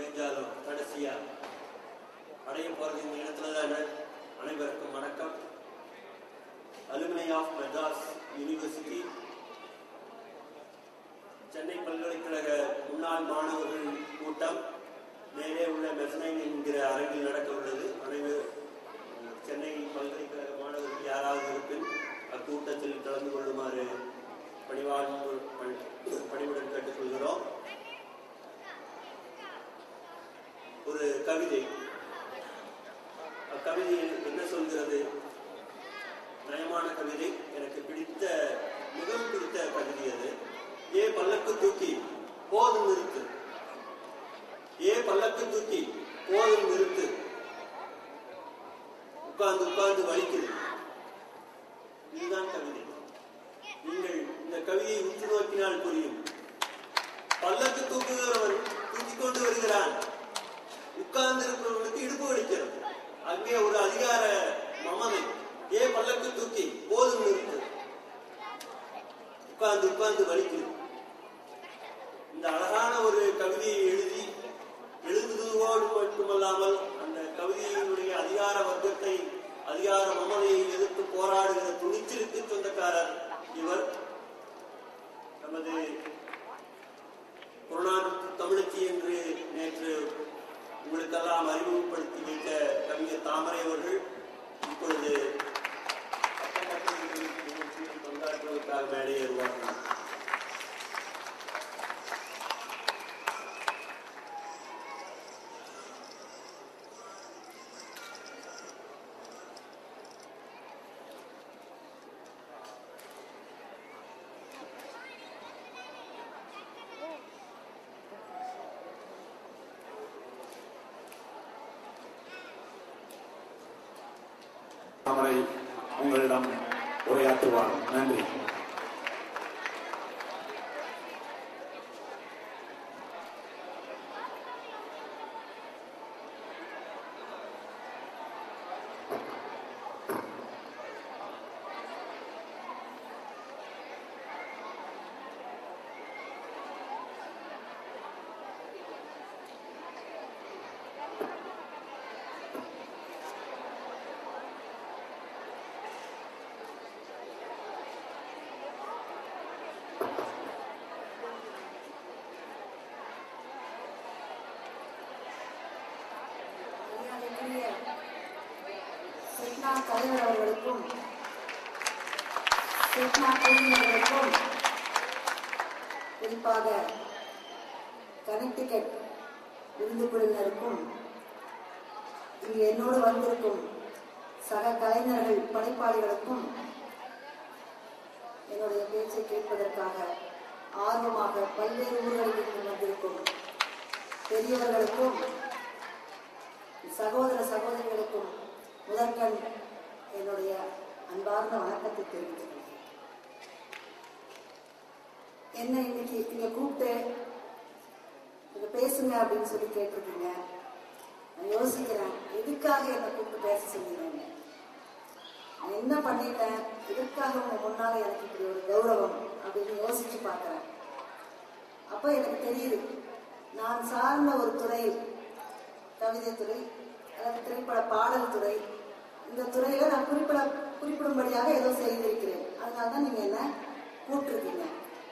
பெஞ்சாலும் கடைசியா அடைய போறது இந்த இடத்துல தானே அனைவருக்கும் வணக்கம் alumni of Madras university Chennai பல்கலைக்கழக முன்னாள் மாணவர்கள் கூட்டம் மேலே உள்ள மெசனைன் என்கிற அரங்கில் நடக்க உள்ளது அனைவரும் சென்னை பல்கலைக்கழக மாணவர்கள் யாராவது இருப்பின் அக்கூட்டத்தில் கலந்து கொள்ளுமாறு பணிவாழ்வு பணிவுடன் கேட்டுக்கொள்கிறோம் ஒரு கவிதை அக்கவிதையில் என்ன சொல்கிறது நயமான கவிதை எனக்கு பிடித்த மிகவும் பிடித்த கவிதை அது ஏ பல்லக்கு தூக்கி போதும் நிறுத்து ஏ பல்லக்கு தூக்கி போதும் நிறுத்து உட்கார்ந்து உட்கார்ந்து வலிக்குது இதுதான் கவிதை நீங்கள் இந்த கவிதையை உற்று நோக்கினால் புரியும் பல்லக்கு தூக்குகிறவன் தூக்கிக் கொண்டு வருகிறான் உட்கார்ந்து இருக்கிறவனுக்கு இடுப்பு வலிக்கிறது அங்கே ஒரு அதிகார மமதை ஏ பல்லக்கு தூக்கி போதும் நிறுத்து உட்கார்ந்து உட்கார்ந்து வலிக்குது இந்த அழகான ஒரு கவிதையை எழுதி எழுதுவதோடு மட்டுமல்லாமல் அந்த கவிதையினுடைய அதிகார வர்க்கத்தை அதிகார மமதையை எதிர்த்து போராடுகிற துணிச்சலுக்கு சொந்தக்காரர் இவர் நமது புறநானூற்று தமிழச்சி என்று நேற்று உங்களுக்கெல்லாம் அறிமுகப்படுத்தி வைத்த கவிஞர் தாமரை அவர்கள் இப்பொழுது பங்காற்றுவதற்காக மேலே ஏறுவார்கள் தாமரை உங்களிடம் உரையாற்றுவார் நன்றி மரியாதைக்குரிய சிக்னா தலைவர் அவர்களுக்கும் சிக்னா குழுவினர்களுக்கும் குறிப்பாக கனெக்டிகட் விருந்து குழுவினருக்கும் இங்கு என்னோடு வந்திருக்கும் சக கலைஞர்கள் படைப்பாளிகளுக்கும் என்னுடைய பேச்சை கேட்பதற்காக ஆர்வமாக பல்வேறு ஊர்களில் இருந்து வந்திருக்கும் பெரியவர்களுக்கும் சகோதர சகோதரிகளுக்கும் முதற்கண் என்னுடைய அன்பார்ந்த வணக்கத்தை தெரிவித்துக் கொள்கிறேன் என்ன இன்னைக்கு இங்க கூப்பிட்டு இங்க பேசுங்க அப்படின்னு சொல்லி கேட்டிருக்கீங்க நான் யோசிக்கிறேன் எதுக்காக என்னை கூப்பிட்டு பேச சொன்னீங்க நான் என்ன பண்ணிட்டேன் எதுக்காக உங்க முன்னால எனக்கு இப்படி ஒரு கௌரவம் அப்படின்னு யோசிச்சு பார்க்கிறேன் அப்ப எனக்கு தெரியுது நான் சார்ந்த ஒரு துறையில் கவிதை துறை அல்லது திரைப்பட பாடல் துறை இந்த துறையில நான் குறிப்பிட குறிப்பிடும்படியாக ஏதோ செய்திருக்கிறேன் அதனால தான் நீங்க என்ன கூப்பிட்டுருக்கீங்க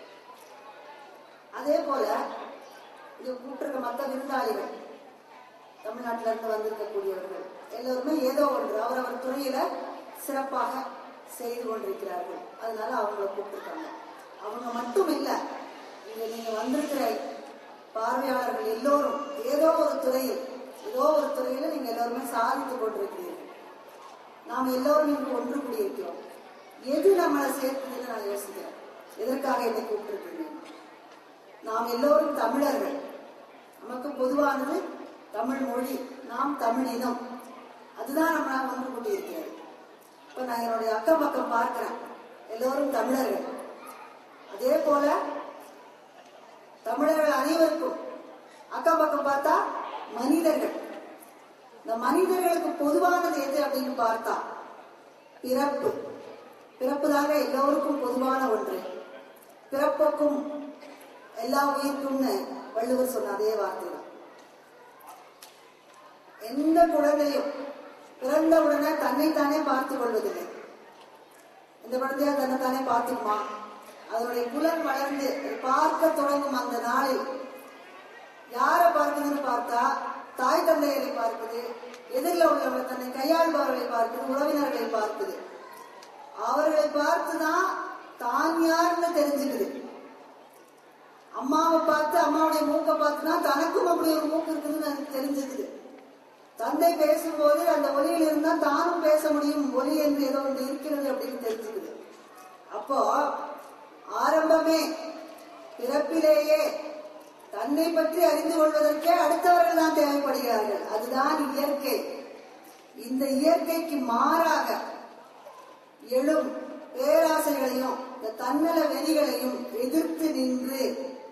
அதே போல இங்க கூப்பிட்டிருக்க மற்ற விருந்தாளிகள் தமிழ்நாட்டில இருந்து வந்திருக்கக்கூடியவர்கள் எல்லோருமே ஏதோ ஒன்று அவரவர் துறையில சிறப்பாக செய்து கொண்டிருக்கிறார்கள் அதனால அவங்கள கூப்பிட்டுருக்காங்க அவங்க மட்டும் இல்ல இங்க நீங்க வந்திருக்கிற பார்வையாளர்கள் எல்லோரும் ஏதோ ஒரு துறையில் ஏதோ ஒரு துறையில நீங்க எல்லாருமே சாதித்துக் கொண்டிருக்கிறீர்கள் நாம் எல்லோரும் இங்கு ஒன்று கூடியிருக்கிறோம் எது நம்மளை சேர்க்குதுன்னு நான் யோசிக்கிறேன் எதற்காக என்னை கூப்பிட்டுருக்கீங்க நாம் எல்லோரும் தமிழர்கள் நமக்கு பொதுவானது தமிழ் மொழி நாம் தமிழ் இனம் அதுதான் நம்ம ஒன்று கூட்டியிருக்கிறது இப்ப நான் என்னுடைய அக்கம் பக்கம் பார்க்கிறேன் எல்லோரும் தமிழர்கள் அதே போல தமிழர்கள் அனைவருக்கும் அக்கம் பக்கம் பார்த்தா மனிதர்கள் இந்த மனிதர்களுக்கு பொதுவானது எது அப்படின்னு பார்த்தா பிறப்பு பிறப்பு தாங்க எல்லோருக்கும் பொதுவான ஒன்று பிறப்புக்கும் எல்லா உயிருக்கும்னு வள்ளுவர் சொன்ன அதே வார்த்தை தான் எந்த குழந்தையும் பிறந்த உடனே தன்னைத்தானே பார்த்துக் கொள்வதில்லை இந்த குழந்தையா தன்னைத்தானே பார்த்துக்குமா அதனுடைய புலன் வளர்ந்து அது பார்க்க தொடங்கும் அந்த நாளில் யாரை பார்க்குதுன்னு பார்த்தா தாய் தந்தையரை பார்க்குது எதிரில் உள்ளவங்களை தன்னை கையாள்பவர்களை பார்க்குது உறவினர்களை பார்க்குது அவர்களை பார்த்துதான் தான் யாருன்னு தெரிஞ்சுக்குது அம்மாவை பார்த்து அம்மாவுடைய மூக்கை பார்த்து தான் தனக்கும் அப்படி ஒரு மூக்கு இருக்குதுன்னு எனக்கு தெரிஞ்சுக்குது தந்தை பேசும்போது அந்த ஒலியில் இருந்தா தானும் பேச முடியும் ஒலி என்று ஏதோ ஒன்று இருக்கிறது அப்படின்னு தெரிஞ்சுக்குது அப்போ ஆரம்பமே பிறப்பிலேயே தன்னை பற்றி அறிந்து கொள்வதற்கே அடுத்தவர்கள் தான் தேவைப்படுகிறார்கள் அதுதான் இயற்கை இந்த இயற்கைக்கு மாறாக எழும் பேராசைகளையும் இந்த தன்னல வெறிகளையும் எதிர்த்து நின்று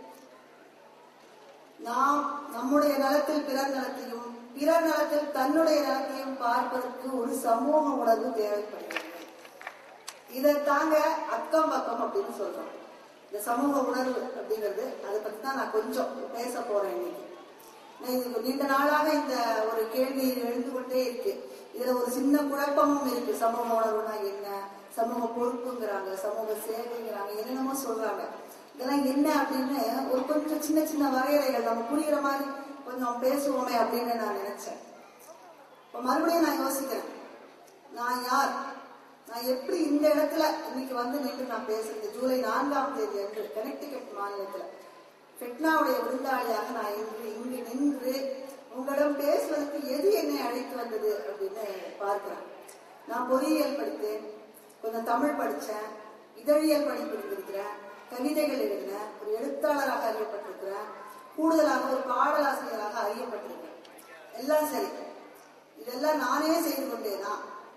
நாம் நம்முடைய நலத்தில் பிறர் நலத்தையும் பிறர் நலத்தில் தன்னுடைய நலத்தையும் பார்ப்பதற்கு ஒரு சமூக உணர்வு தேவைப்படுகிறது இதை தாங்க அக்கம் பக்கம் அப்படின்னு சொல்றோம் இந்த சமூக உணர்வு அப்படிங்கிறது அதை பத்தி தான் நான் கொஞ்சம் பேச போறேன் இன்னைக்கு நான் இது நீண்ட நாளாக இந்த ஒரு கேள்வி எழுந்து கொண்டே இருக்கு இதுல ஒரு சின்ன குழப்பமும் இருக்கு சமூக உணர்வுனா என்ன சமூக பொறுப்புங்கிறாங்க சமூக சேவைங்கிறாங்க என்னென்னமோ சொல்றாங்க இதெல்லாம் என்ன அப்படின்னு ஒரு கொஞ்சம் சின்ன சின்ன வரையறைகள் நம்ம புரியுற மாதிரி கொஞ்சம் பேசுவோமே அப்படின்னு நான் நினைச்சேன் இப்ப மறுபடியும் நான் யோசிக்கிறேன் நான் யார் நான் எப்படி இந்த இடத்துல இன்னைக்கு வந்து நின்று நான் பேசுறது ஜூலை நான்காம் தேதி அன்று கனெக்டிகட் மாநிலத்துல ஃபெட்னாவுடைய விருந்தாளியாக நான் இன்று இங்கு நின்று உங்களிடம் பேசுவதற்கு எது என்னை அழைத்து வந்தது அப்படின்னு பார்க்கிறேன் நான் பொறியியல் படித்தேன் கொஞ்சம் தமிழ் படித்தேன் இதழியல் படிப்பு எடுத்திருக்கிறேன் கவிதைகள் எழுதினேன் ஒரு எழுத்தாளராக அறியப்பட்டிருக்கிறேன் கூடுதலாக ஒரு பாடலாசிரியராக அறியப்பட்டிருக்கிறேன் எல்லாம் சரி இதெல்லாம் நானே செய்து கொண்டேனா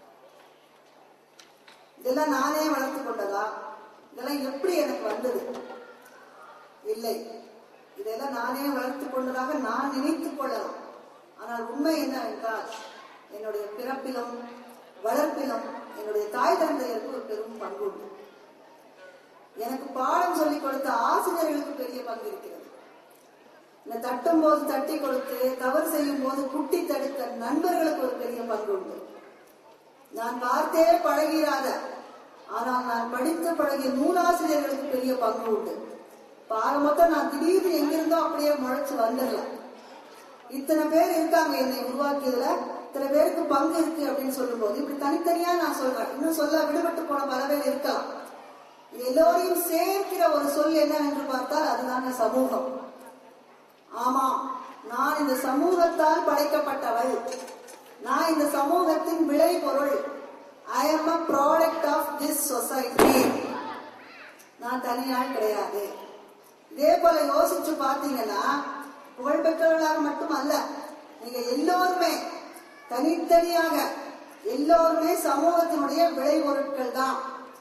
இதெல்லாம் நானே வளர்த்து கொண்டதா இதெல்லாம் எப்படி எனக்கு வந்தது இல்லை இதெல்லாம் நானே வளர்த்து கொண்டதாக நான் நினைத்துக் கொள்ளலாம் ஆனால் உண்மை என்னவென்றால் என்னுடைய பிறப்பிலும் வளர்ப்பிலும் என்னுடைய தாய் தந்தையருக்கு ஒரு பெரும் பங்கு உண்டு எனக்கு பாடம் சொல்லிக் கொடுத்த ஆசிரியர்களுக்கு பெரிய பங்கு இருக்கிறது இந்த தட்டும் போது தட்டி கொடுத்து தவறு செய்யும் போது குட்டி தடுத்த நண்பர்களுக்கு ஒரு பெரிய பங்கு உண்டு நான் பார்த்தே பழகிறாத ஆனால் நான் படித்து பழகிய நூலாசிரியர்களுக்கு பெரிய பங்கு உண்டு பாக மொத்தம் நான் திடீர்னு எங்கிருந்தோ அப்படியே முளைச்சு வந்துடல இத்தனை பேர் இருக்காங்க என்னை உருவாக்கியதுல இத்தனை பேருக்கு பங்கு இருக்கு அப்படின்னு சொல்லும்போது இப்படி தனித்தனியா நான் சொல்றேன் இன்னும் சொல்ல விடுபட்டு போன பல பேர் இருக்கலாம் இது எல்லோரையும் சேர்க்கிற ஒரு சொல் என்னவென்று பார்த்தால் அதுதாங்க சமூகம் ஆமா நான் இந்த சமூகத்தால் படைக்கப்பட்டவள் நான் இந்த சமூகத்தின் விளை பொருள் I am a product of this society நான் தனியாள் கிடையாது இதே போல யோசிச்சு பார்த்தீங்கன்னா புகழ்பெற்றவர்களாக மட்டும் அல்ல நீங்க எல்லோருமே தனித்தனியாக எல்லோருமே சமூகத்தினுடைய விளை பொருட்கள் தான்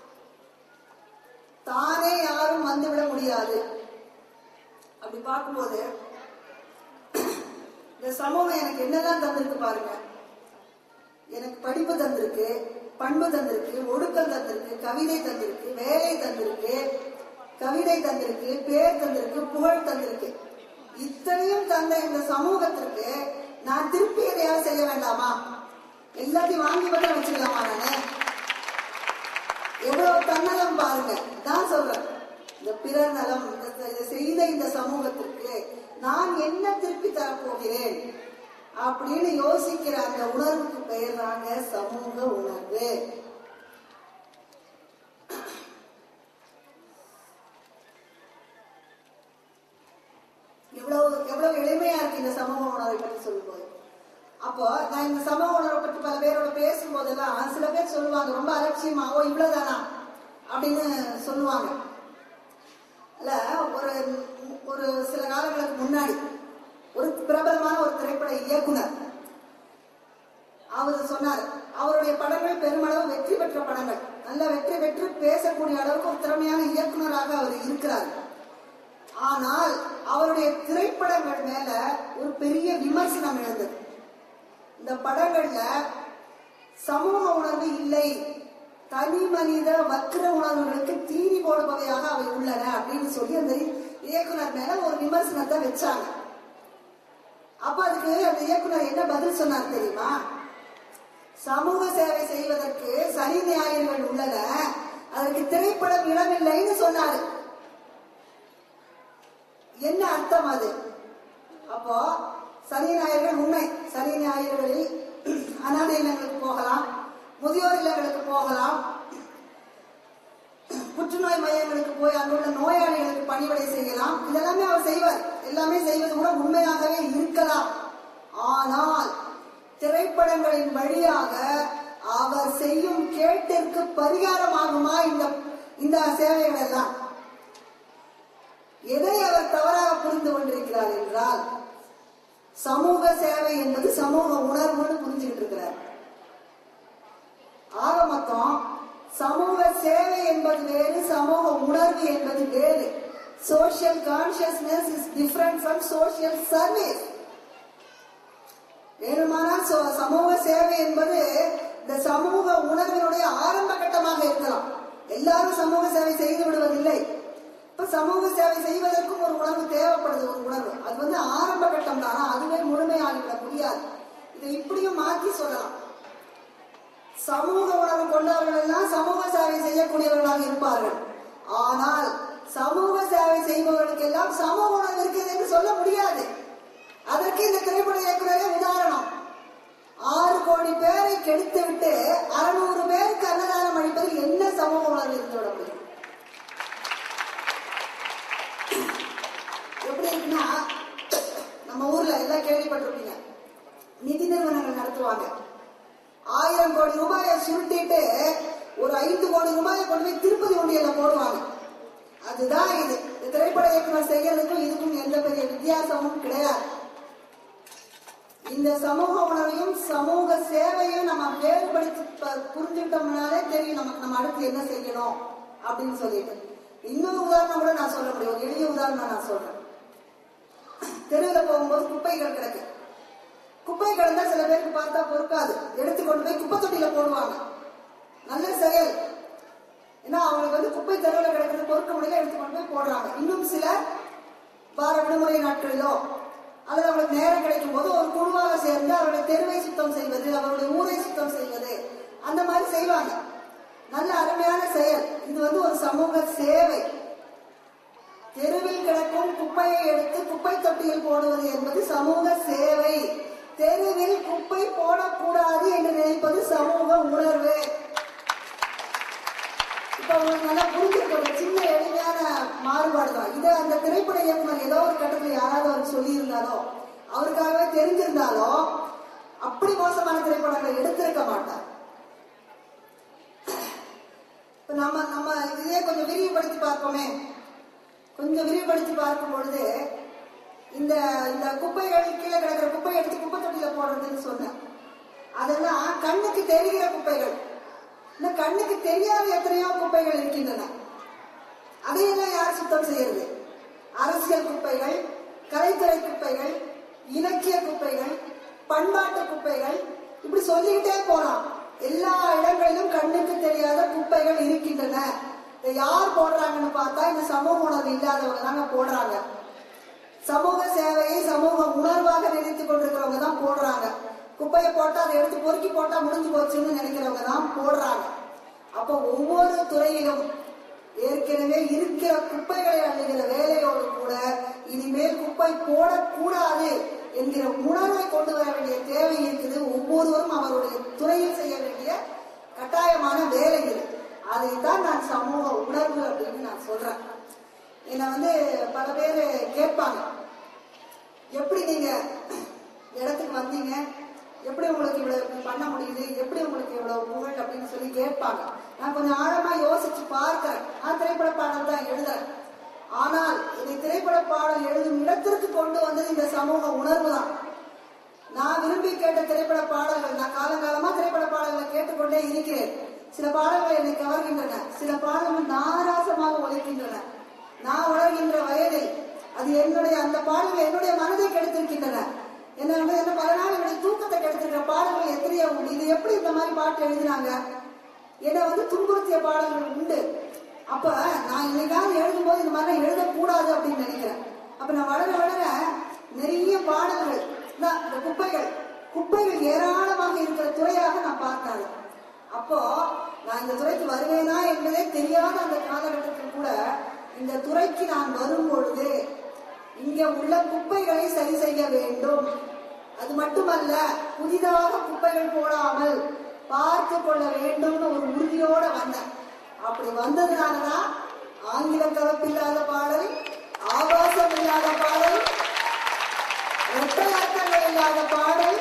தானே யாரும் வந்துவிட முடியாது அப்படி பார்க்கும்போது இந்த சமூகம் எனக்கு என்னதான் தந்திருக்கு பாருங்க எனக்கு படிப்பு தந்திருக்கு பண்பு தந்திருக்கு ஒடுக்கம் தந்திருக்கு கவிதை தந்திருக்கு வேலை தந்திருக்கு கவிதை தந்திருக்கு பேர் தந்திருக்கு புகழ் தந்திருக்கு இத்தனையும் தந்த இந்த சமூகத்திற்கு நான் திருப்பி எதையாவது செய்ய வேண்டாமா எல்லாத்தையும் வாங்கி மட்டும் வச்சுக்கலாமா நானு எவ்வளவு தன்னலம் பாருங்க நான் சொல்றேன் இந்த பிறர் நலம் இந்த- இதை செய்த இந்த சமூகத்திற்கு நான் என்ன திருப்பி தரப்போகிறேன் அப்படின்னு யோசிக்கிற அந்த உணர்வுக்கு பெயர் தாங்க சமூக உணர்வு எவ்வளவு எவ்வளவு எளிமையா இருக்கு இந்த சமூக உணர்வை பற்றி சொல்லும்போது அப்போ நான் இந்த சமூக உணர்வை பற்றி பல பேரோட பேசும்போதெல்லாம் சில பேர் சொல்லுவாங்க ரொம்ப அலட்சியமா ஓ இவ்வளவுதானா அப்படின்னு சொல்லுவாங்க இல்ல ஒரு ஒரு சில காலங்களுக்கு முன்னாடி ஒரு பிரபலமான ஒரு திரைப்பட இயக்குனர் அவர் சொன்னார் அவருடைய படங்கள் பெருமளவு வெற்றி பெற்ற படங்கள் நல்ல வெற்றி பெற்று பேசக்கூடிய அளவுக்கு ஒரு திறமையான இயக்குனராக அவர் இருக்கிறார் ஆனால் அவருடைய திரைப்படங்கள் மேல ஒரு பெரிய விமர்சனம் எழுந்தது இந்த படங்கள்ல சமூக உணர்வு இல்லை தனி மனித வக்கிர உணர்வுகளுக்கு தீனி போடுபவையாக அவை உள்ளன அப்படின்னு சொல்லி அந்த இயக்குனர் மேல ஒரு விமர்சனத்தை வச்சாங்க அப்ப அதுக்கு அந்த இயக்குனர் என்ன பதில் சொன்னார் தெரியுமா சமூக சேவை செய்வதற்கு சனி ஞாயிறுகள் உள்ளன அதற்கு திரைப்படம் இடமில்லைன்னு சொன்னாரு என்ன அர்த்தம் அது அப்போ சனி ஞாயிறுகள் உண்மை சனி ஞாயிறுகளில் அனாதை இல்லங்களுக்கு போகலாம் முதியோர் இல்லங்களுக்கு போகலாம் புற்றுநோய் மையங்களுக்கு போய் அங்குள்ள நோயாளிகளுக்கு பணிவிடை செய்யலாம் இதெல்லாமே அவர் செய்வார் எல்லாமே செய்வது கூட உண்மையாகவே இருக்கலாம் ஆனால் திரைப்படங்களின் வழியாக அவர் செய்யும் கேட்டிற்கு பரிகாரமாகுமா இந்த இந்த சேவைகள் எல்லாம் எதை அவர் தவறாக புரிந்து கொண்டிருக்கிறார் என்றால் சமூக சேவை என்பது சமூக உணர்வுன்னு புரிஞ்சுக்கிட்டு இருக்கிறார் ஆக மொத்தம் சமூக சேவை என்பது வேறு சமூக உணர்வு என்பது வேறு social consciousness is different from social service வேணுமானால் சோ- சமூக சேவை என்பது இந்த சமூக உணர்வினுடைய ஆரம்ப கட்டமாக இருக்கலாம் எல்லாரும் சமூக சேவை செய்து விடுவதில்லை இப்ப சமூக சேவை செய்வதற்கும் ஒரு உணர்வு தேவைப்படுது ஒரு உணர்வு அது வந்து ஆரம்ப கட்டம் தான் ஆனா அதுவே முழுமையாகிவிட முடியாது இதை இப்படியும் மாற்றி சொல்லலாம் சமூக உணர்வு கொண்டவர்கள் எல்லாம் சமூக சேவை செய்யக்கூடியவர்களாக இருப்பார்கள் ஆனால் சமூக சேவை செய்பவர்களுக்கு எல்லாம் சமூக உணர்வு இருக்குது என்று சொல்ல முடியாது அதற்கு இந்த திரைப்பட இயக்குனரே உதாரணம் ஆறு கோடி பேரை கெடுத்து விட்டு அறுநூறு பேருக்கு அன்னதானம் அளிப்பதில் என்ன சமூக உணர்வு இருந்து விட முடியும் எப்படி இருக்குன்னா நம்ம ஊர்ல எல்லாம் கேள்விப்பட்டிருப்பீங்க நிதி நிறுவனங்கள் நடத்துவாங்க ஆயிரம் கோடி ரூபாயை சுருட்டிட்டு ஒரு ஐந்து கோடி ரூபாயை கொண்டு போய் திருப்பதி உண்டியல்ல போடுவாங்க அதுதான் இது இந்த திரைப்பட இயக்குனர் செய்யறதுக்கும் இதுக்கும் எந்த பெரிய வித்தியாசமும் கிடையாது இந்த சமூக உணர்வையும் சமூக சேவையும் நம்ம வேறுபடுத்தி ப- புரிஞ்சுக்கிட்டோம்னாலே தெரியும் நமக்கு நம்ம அடுத்து என்ன செய்யணும் அப்படின்னு சொல்லிட்டு இன்னொரு உதாரணம் கூட நான் சொல்ல முடியும் ஒரு எளிய உதாரணம் நான் சொல்றேன் தெருவில் போகும்போது குப்பைகள் கிடக்கு குப்பை கிடந்தா சில பேருக்கு பார்த்தா பொறுக்காது எடுத்து கொண்டு போய் குப்பை தொட்டியில போடுவாங்க நல்ல செயல் ஏன்னா அவங்களுக்கு வந்து குப்பை தெருவில் கிடக்கிறது பொறுக்க முடியல எடுத்து கொண்டு போய் போடுறாங்க இன்னும் சிலர் வார விடுமுறை நாட்களிலோ அல்லது அவங்களுக்கு நேரம் கிடைக்கும் போது ஒரு குழுவாக சேர்ந்து அவருடைய தெருவை சுத்தம் செய்வது அவருடைய ஊரை சுத்தம் செய்வது அந்த மாதிரி செய்வாங்க நல்ல அருமையான செயல் இது வந்து ஒரு சமூக சேவை தெருவில் கிடக்கும் குப்பையை எடுத்து குப்பை தொட்டியில் போடுவது என்பது சமூக சேவை தெருவில் குப்பை போடக்கூடாது என்று நினைப்பது சமூக உணர்வு இப்ப உங்களுக்கு நல்லா புரிஞ்சிருக்க ஒரு சின்ன எளிமையான மாறுபாடு தான் இதை அந்த திரைப்பட இயக்குனர் ஏதோ ஒரு கட்டத்துல யாராவது அவர் சொல்லியிருந்தாலோ அவருக்காகவே தெரிஞ்சிருந்தாலோ அப்படி மோசமான திரைப்படங்களை எடுத்திருக்க மாட்டார் இப்ப நம்ம நம்ம இதையே கொஞ்சம் விரிவுபடுத்தி பார்ப்போமே கொஞ்சம் விரிவுபடுத்தி பார்க்கும் பொழுது இந்த இந்த குப்பைகள் கீழே கிடக்கிற குப்பையை எடுத்து குப்பை தொட்டியில போடுறதுன்னு சொன்னேன் அதெல்லாம் கண்ணுக்கு தெரிகிற குப்பைகள் இந்த கண்ணுக்கு தெரியாத எத்தனையோ குப்பைகள் இருக்கின்றன அதையெல்லாம் யார் சுத்தம் செய்யறது அரசியல் குப்பைகள் கலைத்துறை குப்பைகள் இலக்கிய குப்பைகள் பண்பாட்டு குப்பைகள் இப்படி சொல்லிக்கிட்டே போலாம் எல்லா இடங்களிலும் கண்ணுக்கு தெரியாத குப்பைகள் இருக்கின்றன இதை யார் போடுறாங்கன்னு பார்த்தா இந்த சமூக உணர்வு இல்லாதவங்க தாங்க போடுறாங்க சமூக சேவையை சமூக உணர்வாக நினைத்துக் கொண்டிருக்கிறவங்க தான் போடுறாங்க குப்பையை போட்டா அதை எடுத்து பொறுக்கி போட்டா முடிஞ்சு போச்சுன்னு நினைக்கிறவங்க தான் போடுறாங்க அப்போ ஒவ்வொரு துறையிலும் ஏற்கனவே இருக்கிற குப்பைகளை அள்ளுகிற வேலையோடு கூட இனிமேல் குப்பை போடக்கூடாது என்கிற உணர்வை கொண்டு வர வேண்டிய தேவை இருக்குது ஒவ்வொருவரும் அவருடைய துறையில் செய்ய வேண்டிய கட்டாயமான வேலை இது அதைத்தான் நான் சமூக உணர்வு அப்படின்னு நான் சொல்றேன் என்னை வந்து பல பேர் கேட்பாங்க எப்படி நீங்க இடத்துக்கு வந்தீங்க எப்படி உங்களுக்கு இவ்வளவு இப்படி பண்ண முடியுது எப்படி உங்களுக்கு இவ்வளவு புகழ் அப்படின்னு சொல்லி கேட்பாங்க நான் கொஞ்சம் ஆழமா யோசிச்சு பார்க்கிறேன் நான் திரைப்பட பாடல் தான் எழுதுறேன் ஆனால் இதை திரைப்பட பாடல் எழுதும் இடத்திற்கு கொண்டு வந்தது இந்த சமூக உணர்வு தான் நான் விரும்பி கேட்ட திரைப்பட பாடல்கள் நான் காலங்காலமா திரைப்பட பாடல்களை கேட்டுக்கொண்டே இருக்கிறேன் சில பாடல்கள் என்னை கவர்கின்றன சில பாடல்கள் நாராசமாக ஒழிக்கின்றன நான் உணர்கின்ற வயதில் அது என்னுடைய அந்த பாடல்கள் என்னுடைய மனதை கெடுத்திருக்கின்றன என்ன வந்து என்ன பல நாள் என்னுடைய தூக்கத்தை கெடுத்திருக்கிற பாடல்கள் எத்தனையோ உண்டு இது எப்படி இந்த மாதிரி பாட்டு எழுதினாங்க என்னை வந்து துன்புறுத்திய பாடல்கள் உண்டு அப்ப நான் இன்னைக்காவது எழுதும்போது இந்த மாதிரி எழுதக்கூடாது அப்படின்னு நினைக்கிறேன் அப்ப நான் வளர வளர நிறைய பாடல்கள் குப்பைகள் குப்பைகள் ஏராளமாக இருக்கிற துறையாக நான் பார்த்தாரு அப்போ நான் இந்த துறைக்கு வருவேனா என்பதே தெரியாத அந்த காலகட்டத்தில் கூட இந்த துறைக்கு நான் வரும் பொழுது இங்க உள்ள குப்பைகளை சரி செய்ய வேண்டும் அது மட்டுமல்ல புதிதாக குப்பைகள் போடாமல் பார்த்து கொள்ள வேண்டும்னு ஒரு உறுதியோட வந்தேன் அப்படி வந்ததுனாலதான் ஆங்கில கலப்பில்லாத பாடல் ஆபாசம் இல்லாத பாடல் இரட்டை அர்த்தங்கள் இல்லாத பாடல்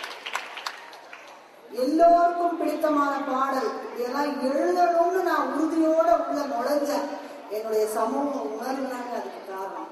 எல்லோருக்கும் பிடித்தமான பாடல் இதெல்லாம் எழுதணும்னு நான் உறுதியோட உள்ள நுழைஞ்சேன் என்னுடைய சமூக உணர்வு தாங்க அதுக்கு காரணம்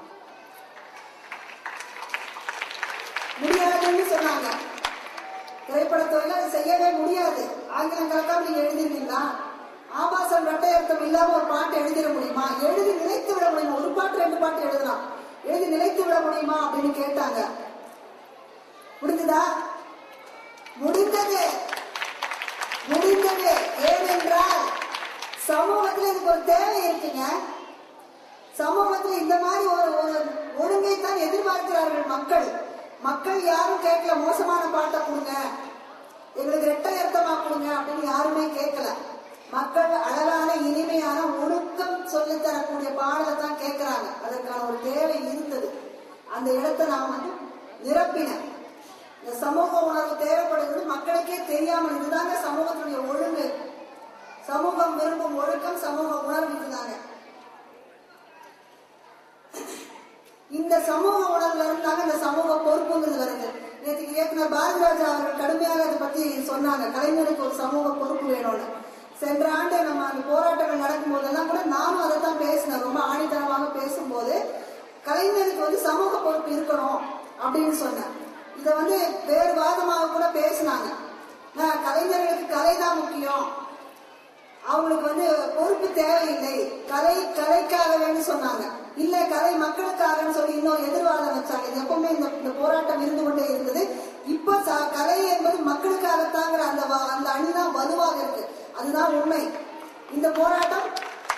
முடியாதுன்னு சொன்னாங்க திரைப்படத்துறையில அது செய்யவே முடியாது ஆங்கிலம் கலக்காம நீங்க எழுதிருக்கீங்களா ஆபாசம் ரெட்டை அர்த்தம் இல்லாம ஒரு பாட்டு எழுதிட முடியுமா எழுதி நிலைத்து விட முடியுமா ஒரு பாட்டு ரெண்டு பாட்டு எழுதலாம் எழுதி நிலைத்து விட முடியுமா அப்படின்னு கேட்டாங்க முடிஞ்சதா முடிந்தது முடிந்தது ஏனென்றால் சமூகத்துல இதுக்கு ஒரு தேவை இருக்குங்க சமூகத்துல இந்த மாதிரி ஒரு ஒரு ஒழுங்கை தான் எதிர்பார்க்கிறார்கள் மக்கள் மக்கள் யாரும் கேட்கல மோசமான பாட்டை கொடுங்க எங்களுக்கு ரெட்டை அர்த்தமா கொடுங்க அப்படின்னு யாருமே கேட்கல மக்கள் அழகான இனிமையான ஒழுக்கம் சொல்லித் தரக்கூடிய பாடலை தான் கேட்கிறாங்க அதற்கான ஒரு தேவை இருந்தது அந்த இடத்தை நான் வந்து நிரப்பினேன் இந்த சமூக உணர்வு தேவைப்படுகிறது மக்களுக்கே தெரியாமல் இதுதாங்க சமூகத்துடைய ஒழுங்கு சமூகம் விரும்பும் ஒழுக்கம் சமூக உணர்வு இதுதாங்க இந்த சமூக உணர்வுல இருந்தாங்க இந்த சமூக பொறுப்புங்கிறது வருது நேற்று இயக்குனர் பாரதிராஜா அவர்கள் கடுமையாக அதை பத்தி சொன்னாங்க கலைஞருக்கு ஒரு சமூக பொறுப்பு வேணும்னு சென்ற ஆண்டு நம்ம அந்த போராட்டங்கள் நடக்கும் போதெல்லாம் கூட நானும் அதை தான் பேசினேன் ரொம்ப ஆணித்தனமாக பேசும்போது கலைஞருக்கு வந்து சமூக பொறுப்பு இருக்கணும் அப்படின்னு சொன்னேன் இதை வந்து வேறு வாதமாக கூட பேசினாங்க நான் கலைஞர்களுக்கு கலை தான் முக்கியம் அவங்களுக்கு வந்து பொறுப்பு தேவையில்லை கலை கலைக்காக வேணும் சொன்னாங்க இல்ல கலை மக்களுக்காகன்னு சொல்லி இன்னும் எதிர்வாதம் வச்சாங்க இது எப்பவுமே இந்த இந்த போராட்டம் இருந்து கொண்டே இருந்தது இப்ப ச- கலை என்பது மக்களுக்காகத்தாங்கிற அந்த வ- அந்த அணிதான் வலுவாக இருக்கு அதுதான் உண்மை இந்த போராட்டம்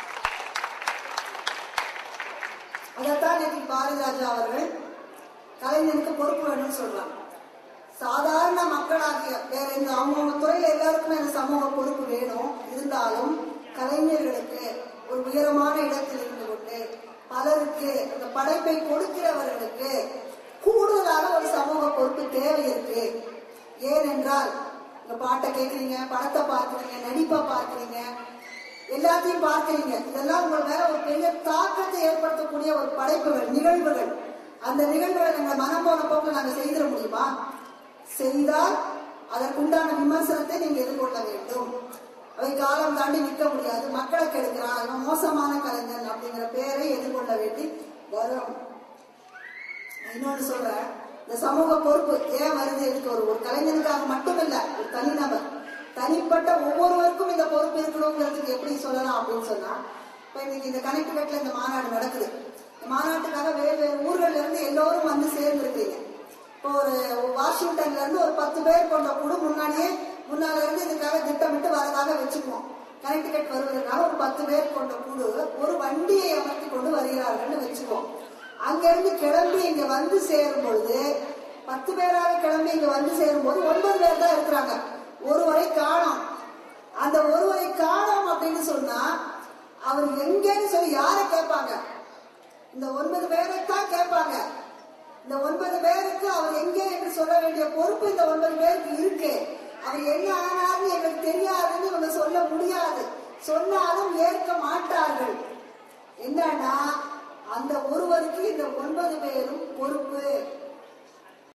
அதைத்தான் நேற்று பாரதிராஜா அவர்கள் கலைஞருக்கு பொறுப்பு வேணும்னு சொல்றாங்க சாதாரண மக்களாகிய வேற இந்த அவங்கவுங்க துறையில எல்லாருக்குமே அந்த சமூக பொறுப்பு வேணும் இருந்தாலும் கலைஞர்களுக்கு ஒரு உயரமான இடத்தில் இருந்து கொண்டு பலருக்கு அந்த படைப்பை கொடுக்கிறவர்களுக்கு கூடுதலான ஒரு சமூக பொறுப்பு தேவை இருக்கு ஏனென்றால் இந்த பாட்டை கேட்குறீங்க படத்தை பார்க்குறீங்க நடிப்பை பார்க்குறீங்க எல்லாத்தையும் பார்க்குறீங்க இதெல்லாம் உங்கள் மேல ஒரு பெரிய தாக்கத்தை ஏற்படுத்தக்கூடிய ஒரு படைப்புகள் நிகழ்வுகள் அந்த நிகழ்வுகளை நாங்கள் மனம் போன போக்கில் நாங்கள் செய்திட முடியுமா செய்தால் அதற்குண்டான விமர்சனத்தை நீங்க எதிர்கொள்ள வேண்டும் அவை காலம் தாண்டி நிற்க முடியாது மக்களை கெடுக்கிறான் இவன் மோசமான கலைஞன் அப்படிங்கிற பெயரை எதிர்கொள்ள வேண்டி வரும் நான் இன்னொன்னு சொல்றேன் இந்த சமூக பொறுப்பு ஏன் வருது எனக்கு ஒரு ஒரு கலைஞனுக்காக மட்டும் இல்ல ஒரு தனிநபர் தனிப்பட்ட ஒவ்வொருவருக்கும் இந்த பொறுப்பு இருக்கணுங்கிறதுக்கு எப்படி சொல்லலாம் அப்படின்னு சொன்னா இப்ப இன்னைக்கு இந்த கனெக்டிவேட்ல இந்த மாநாடு நடக்குது இந்த மாநாட்டுக்காக வேறு வேறு ஊர்கள்ல இருந்து எல்லோரும் வந்து சேர்ந்து இருக்கீங்க இப்போ ஒரு வாஷிங்டன்ல இருந்து ஒரு பத்து பேர் கொண்ட குழு முன்னாடியே முன்னால இருந்து இதுக்காக திட்டமிட்டு வரதாக வச்சுக்குவோம் கனெக்டிகட் வருவதற்காக ஒரு பத்து பேர் கொண்ட குழு ஒரு வண்டியை அமர்த்தி கொண்டு வருகிறார்கள்னு வச்சுக்குவோம் அங்க இருந்து கிளம்பி இங்க வந்து சேரும் பொழுது பத்து பேராக கிளம்பி இங்க வந்து சேரும் போது ஒன்பது பேர் தான் இருக்கிறாங்க ஒருவரை காணோம் அந்த ஒருவரை காணோம் அப்படின்னு சொன்னா அவர் எங்கன்னு சொல்லி யாரை கேட்பாங்க இந்த ஒன்பது பேரைத்தான் கேட்பாங்க இந்த ஒன்பது பேருக்கு அவர் எங்கே என்று சொல்ல வேண்டிய பொறுப்பு இந்த ஒன்பது பேருக்கு இருக்கு அவர் என்ன ஆனார்னு எங்களுக்கு தெரியாதுன்னு இவங்க சொல்ல முடியாது சொன்னாலும் ஏற்க மாட்டார்கள் என்னன்னா அந்த ஒருவருக்கு இந்த ஒன்பது பேரும் பொறுப்பு